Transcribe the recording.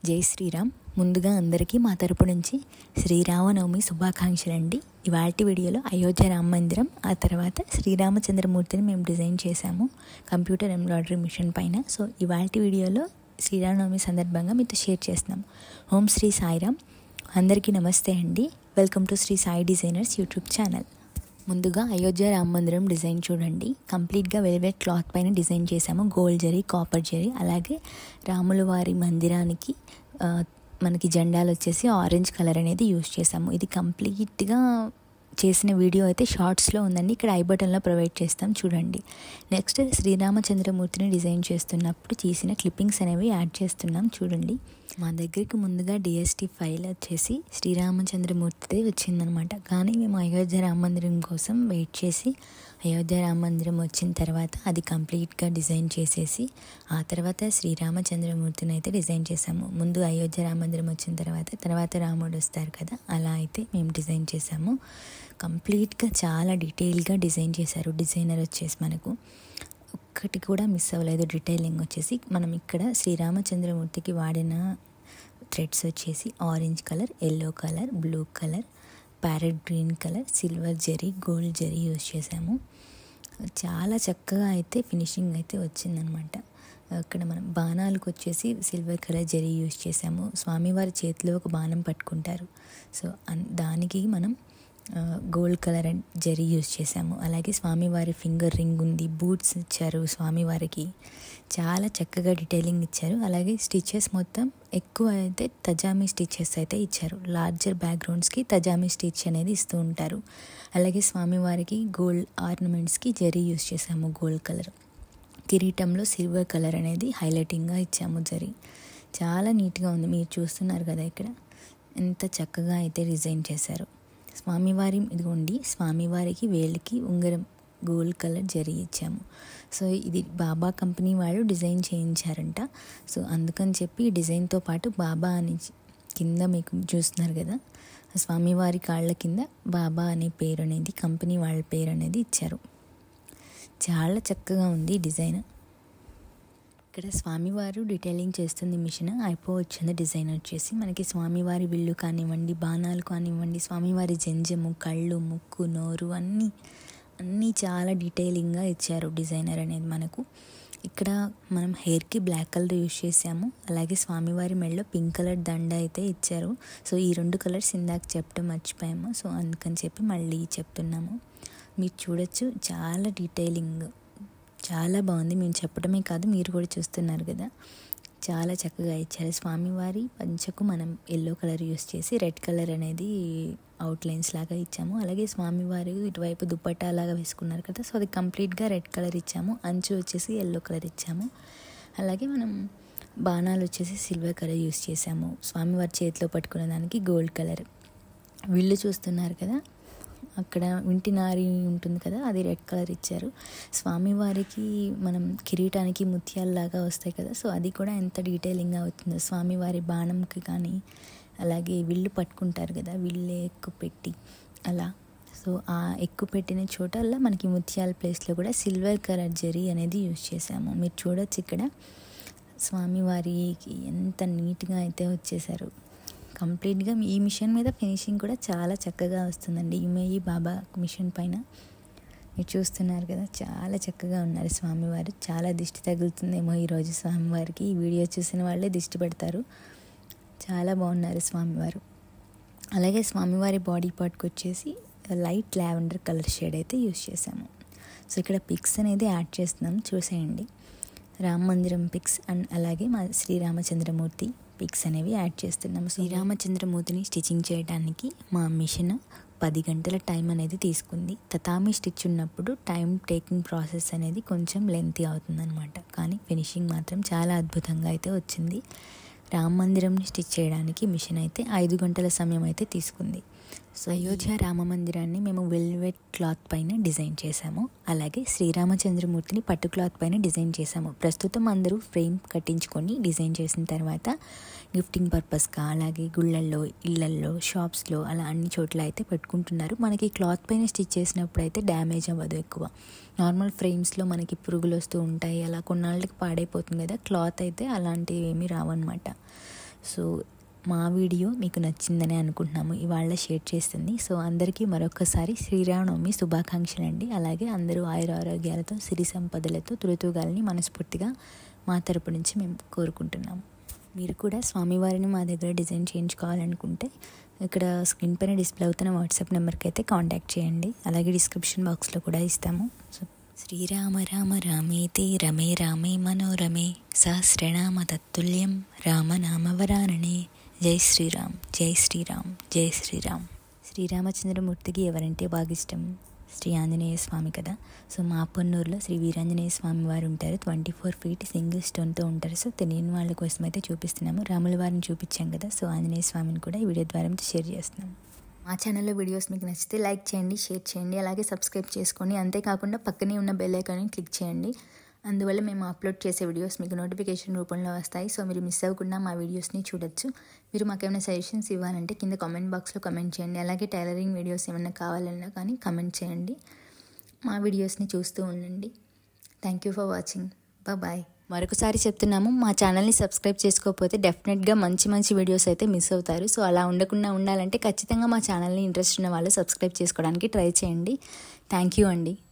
జై శ్రీరామ్ ముందుగా అందరికీ మా తరపు నుంచి శ్రీరామనవమి శుభాకాంక్షలు అండి ఇవాళ వీడియోలో అయోధ్య రామ మందిరం ఆ తర్వాత శ్రీరామచంద్రమూర్తిని మేము డిజైన్ చేశాము కంప్యూటర్ ఎంబ్రాయిడరీ మిషన్ పైన సో ఇవాళ వీడియోలో శ్రీరామనవమి సందర్భంగా మీతో షేర్ చేస్తున్నాం ఓం శ్రీ సాయిరామ్ అందరికీ నమస్తే అండి welcome to Sri Sai designers YouTube channel ముందుగా అయోధ్య రామ మందిరం డిజైన్ చూడండి కంప్లీట్గా వెల్వెట్ క్లాత్ పైన డిజైన్ చేసాము గోల్డ్ జరీ కాపర్ జరీ అలాగే రాముల వారి మందిరానికి ఆ, మనకి జెండాలు వచ్చేసి ఆరెంజ్ కలర్ అనేది యూస్ చేసాము ఇది కంప్లీట్గా చేసిన వీడియో అయితే షార్ట్స్లో ఉందండి ఇక్కడ ఐ బటన్లో ప్రొవైడ్ చేస్తాం చూడండి నెక్స్ట్ శ్రీరామచంద్రమూర్తిని డిజైన్ చేస్తున్నప్పుడు తీసిన క్లిప్పింగ్స్ అనేవి యాడ్ చేస్తున్నాం చూడండి మా దగ్గరికి ముందుగా డిఎస్టీ ఫైల్ వచ్చేసి శ్రీరామచంద్రమూర్తిదే వచ్చిందనమాట కానీ మేము అయోధ్య రామ మందిరం కోసం వెయిట్ చేసి అయోధ్య రామ మందిరం వచ్చిన తర్వాత అది కంప్లీట్గా డిజైన్ చేసేసి ఆ తర్వాత శ్రీరామచంద్రమూర్తిని అయితే డిజైన్ చేసాము ముందు అయోధ్య రామ మందిరం వచ్చిన తర్వాత తర్వాత రాముడు వస్తారు కదా అలా అయితే మేము డిజైన్ చేసాము కంప్లీట్గా చాలా డీటెయిల్గా డిజైన్ చేశారు డిజైనర్ వచ్చేసి మనకు ఒక్కటి కూడా మిస్ అవ్వలేదు డీటెయిలింగ్ వచ్చేసి మనం ఇక్కడ శ్రీరామచంద్రమూర్తికి వాడిన థ్రెడ్స్ వచ్చేసి orange colour yellow colour blue colour parrot green colour silver జరీ గోల్డ్ జరీ యూజ్ చేసాము చాలా చక్కగా అయితే ఫినిషింగ్ అయితే వచ్చిందనమాట అక్కడ మనం బాణాలకు వచ్చేసి సిల్వర్ కలర్ జరీ యూజ్ చేసాము స్వామివారి చేతిలో ఒక బాణం పట్టుకుంటారు సో అన్- దానికి మనం ఆ, గోల్డ్ కలర్ అండ్ జరీ యూజ్ చేసాము అలాగే స్వామివారి ఫింగర్ రింగ్ ఉంది బూట్స్ ఇచ్చారు స్వామివారికి చాలా చక్కగా డీటెయిలింగ్ ఇచ్చారు అలాగే స్టిచెస్ మొత్తం ఎక్కువ అయితే తజామీ స్టిచెస్ అయితే ఇచ్చారు లార్జర్ బ్యాక్గ్రౌండ్స్కి తజామీ స్టిచ్ అనేది ఇస్తూ ఉంటారు అలాగే స్వామివారికి గోల్డ్ ఆర్నమెంట్స్కి జరీ యూజ్ చేసాము గోల్డ్ కలర్ కిరీటంలో సిల్వర్ కలర్ అనేది హైలైటింగ్గా ఇచ్చాము జరీ చాలా నీట్గా ఉంది మీరు చూస్తున్నారు కదా ఇక్కడ ఎంత చక్కగా అయితే డిజైన్ చేశారు స్వామివారి ఇదిగోండి స్వామివారికి వేలికి ఉంగరం గోల్డ్ కలర్ జరీ ఇచ్చాము సో ఇది బాబా కంపెనీ వాళ్ళు డిజైన్ చేయించారంట సో అందుకని చెప్పి ఈ డిజైన్తో పాటు బాబా అని కింద మీకు చూస్తున్నారు కదా స్వామివారి కాళ్ళ కింద బాబా అనే పేరు అనేది కంపెనీ వాళ్ళ పేరు అనేది ఇచ్చారు చాలా చక్కగా ఉంది డిజైన్ ఇక్కడ స్వామివారు డీటెయిలింగ్ చేస్తుంది మిషన్ అయిపోవచ్చింది డిజైన్ వచ్చేసి మనకి స్వామివారి విల్లు కానివ్వండి బాణాలు కానివ్వండి స్వామివారి జంజము కళ్ళు ముక్కు నోరు అన్నీ అన్నీ చాలా డీటెయిలింగ్గా ఇచ్చారు డిజైనర్ అనేది మనకు ఇక్కడ మనం హెయిర్కి బ్లాక్ కలర్ యూస్ చేసాము అలాగే స్వామివారి మెడలో పింక్ కలర్ దండ అయితే ఇచ్చారు సో ఈ రెండు కలర్స్ ఇందాక చెప్పడం మర్చిపోయాము సో అందుకని చెప్పి మళ్ళీ చెప్తున్నాము మీరు చూడొచ్చు చాలా డీటెయిలింగ్ చాలా బాగుంది మేము చెప్పడమే కాదు మీరు కూడా చూస్తున్నారు కదా చాలా చక్కగా ఇచ్చారు స్వామివారి పంచకు మనం ఎల్లో కలర్ యూస్ చేసి రెడ్ కలర్ అనేది అవుట్లైన్స్ లాగా ఇచ్చాము అలాగే స్వామివారి ఇటువైపు దుప్పట్టా లాగా వేసుకున్నారు కదా సో అది కంప్లీట్గా రెడ్ కలర్ ఇచ్చాము అంచు వచ్చేసి ఎల్లో కలర్ ఇచ్చాము అలాగే మనం బాణాలు వచ్చేసి సిల్వర్ కలర్ యూస్ చేసాము స్వామివారి చేతిలో పట్టుకున్న దానికి గోల్డ్ కలర్ వీళ్ళు చూస్తున్నారు కదా అక్కడ వింటి నారి ఉంటుంది కదా అది రెడ్ కలర్ ఇచ్చారు స్వామివారికి మనం కిరీటానికి ముత్యాలలాగా వస్తాయి కదా సో అది కూడా ఎంత డీటెయిలింగ్గా అవుతుందో స్వామివారి బాణంకి కానీ అలాగే విల్లు పట్టుకుంటారు కదా విల్లు ఎక్కువ పెట్టి అలా సో ఆ ఎక్కువ పెట్టిన చోటల్లా మనకి ముత్యాల ప్లేస్లో కూడా సిల్వర్ కలర్ జరీ అనేది యూజ్ చేసాము మీరు చూడొచ్చు ఇక్కడ స్వామివారికి ఎంత నీట్గా అయితే వచ్చేసారు కంప్లీట్గా ఈ మిషన్ మీద ఫినిషింగ్ కూడా చాలా చక్కగా వస్తుందండి యుమేయి బాబా మిషన్ పైన మీరు చూస్తున్నారు కదా చాలా చక్కగా ఉన్నారు స్వామివారు చాలా దిష్టి తగులుతుందేమో ఈరోజు స్వామివారికి ఈ వీడియో చూసిన వాళ్ళే దిష్టి పెడతారు చాలా బాగున్నారు స్వామివారు అలాగే స్వామివారి బాడీ పార్ట్కి వచ్చేసి లైట్ లావెండర్ కలర్ షేడ్ అయితే యూస్ చేసాము సో ఇక్కడ పిక్స్ అనేది యాడ్ చేస్తున్నాం చూసేయండి రామ మందిరం పిక్స్ అండ్ అలాగే మా శ్రీరామచంద్రమూర్తి పిక్స్ అనేవి యాడ్ చేస్తున్నాము శ్రీరామచంద్రమూర్తిని స్టిచ్చింగ్ చేయడానికి మా మిషన్ పది గంటల టైం అనేది తీసుకుంది తతామి స్టిచ్ ఉన్నప్పుడు టైం టేకింగ్ ప్రాసెస్ అనేది కొంచెం లెంతీ అవుతుందన్నమాట కానీ ఫినిషింగ్ మాత్రం చాలా అద్భుతంగా అయితే వచ్చింది రామ మందిరంని స్టిచ్ చేయడానికి మిషన్ అయితే ఐదు గంటల సమయం అయితే తీసుకుంది సో అయోధ్య రామ మందిరాన్ని మేము వెల్వెట్ క్లాత్ పైన డిజైన్ చేశాము అలాగే శ్రీరామచంద్రమూర్తిని పట్టు క్లాత్ పైన డిజైన్ చేశాము ప్రస్తుతం అందరూ ఫ్రేమ్ కట్టించుకొని డిజైన్ చేసిన తర్వాత గిఫ్టింగ్ పర్పస్గా అలాగే గుళ్ళల్లో ఇళ్ళల్లో షాప్స్లో అలా అన్ని చోట్ల అయితే పెట్టుకుంటున్నారు మనకి క్లాత్ పైన స్టిచ్ చేసినప్పుడు అయితే డ్యామేజ్ అవ్వదు ఎక్కువ నార్మల్ ఫ్రేమ్స్లో మనకి పురుగులు వస్తూ ఉంటాయి అలా కొన్నాళ్ళకి పాడైపోతుంది కదా క్లాత్ అయితే అలాంటివి ఏమీ రావన్నమాట సో మా వీడియో మీకు నచ్చిందని అనుకుంటున్నాము ఇవాళ షేర్ చేస్తుంది సో అందరికీ మరొకసారి శ్రీరామనవమి శుభాకాంక్షలు అండి అలాగే అందరూ ఆయుర ఆరోగ్యాలతో సిరి సంపదలతో తులుతూగాలని మనస్ఫూర్తిగా మా తరపు నుంచి మేము కోరుకుంటున్నాము మీరు కూడా స్వామివారిని మా దగ్గర డిజైన్ చేయించుకోవాలనుకుంటే ఇక్కడ స్క్రీన్ పైన డిస్ప్లే అవుతున్న వాట్సాప్ నెంబర్కి అయితే కాంటాక్ట్ చేయండి అలాగే డిస్క్రిప్షన్ బాక్స్లో కూడా ఇస్తాము సో శ్రీరామ రామ రామేతి రమే రామే మనోరమే సహస్రనామ తత్తుల్యం రామనామవరాననే జై శ్రీరామ్ జై శ్రీరామ్ జై శ్రీరామ్ శ్రీరామచంద్రమూర్తికి ఎవరంటే బాగా ఇష్టం శ్రీ ఆంజనేయ స్వామి కదా సో మా పొన్నూరులో శ్రీ వీరాంజనేయ స్వామి వారు ఉంటారు ట్వంటీ ఫోర్ ఫీట్ సింగిల్ స్టోన్తో ఉంటారు సో తెలియని వాళ్ళ కోసం అయితే చూపిస్తున్నాము రాముల వారిని చూపించాం కదా సో ఆంజనేయ స్వామిని కూడా ఈ వీడియో ద్వారా షేర్ చేస్తున్నాం మా ఛానల్లో వీడియోస్ మీకు నచ్చితే లైక్ చేయండి షేర్ చేయండి అలాగే సబ్స్క్రైబ్ చేసుకోండి అంతేకాకుండా పక్కనే ఉన్న బెల్ ఐకాన్ని క్లిక్ చేయండి అందువల్ల మేము అప్లోడ్ చేసే వీడియోస్ మీకు నోటిఫికేషన్ రూపంలో వస్తాయి సో మీరు మిస్ అవ్వకుండా మా వీడియోస్ని చూడొచ్చు మీరు మాకేమైనా సజెషన్స్ ఇవ్వాలంటే కింద కామెంట్ బాక్స్లో కమెంట్ చేయండి అలాగే టైలరింగ్ వీడియోస్ ఏమైనా కావాలన్నా కానీ కమెంట్ చేయండి మా వీడియోస్ని చూస్తూ ఉండండి thank you for watching bye మరొకసారి చెప్తున్నాము మా ఛానల్ని సబ్స్క్రైబ్ చేసుకోకపోతే డెఫినెట్గా మంచి మంచి వీడియోస్ అయితే మిస్ అవుతారు సో అలా ఉండకుండా ఉండాలంటే ఖచ్చితంగా మా ఛానల్ని ఇంట్రెస్ట్ ఉన్న వాళ్ళు సబ్స్క్రైబ్ చేసుకోవడానికి ట్రై చేయండి థ్యాంక్ యూ అండి